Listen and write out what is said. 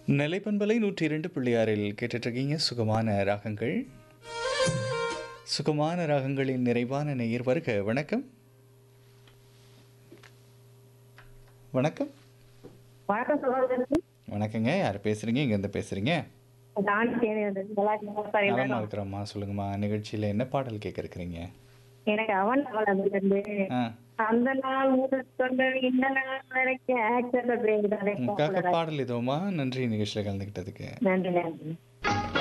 நிலைப்பண்பலை நூற்றி இரண்டு புள்ளியாறில் கேட்டுட்ருக்கீங்க சுகமான ராகங்கள் சுகமான ராகங்களின் நிறைவான நேயர் வருக வணக்கம் வணக்கம் வணக்கம் சகோதரருக்கு வணக்கங்க யார் பேசுகிறீங்க இங்கேருந்து பேசுகிறீங்க நான் தேவையானது நல்லா இருக்கீங்களா சார் நலமா எல்லாரும்? இருக்கிறோம்மா சொல்லுங்கம்மா நிகழ்ச்சியில் என்ன பாடல் கேட்க இருக்கிறீங்க எனக்கு அவன் அவள் அதுல இருந்து ஆ அந்த நாள் முதல் சொன்னது இந்த நாள் வரைக்கும் ஆக்சன் உங்களுக்காக பாடல் இதுவுமா நன்றி நிகழ்ச்சியில் கலந்துக்கிட்டதுக்கு நன்றி நன்றி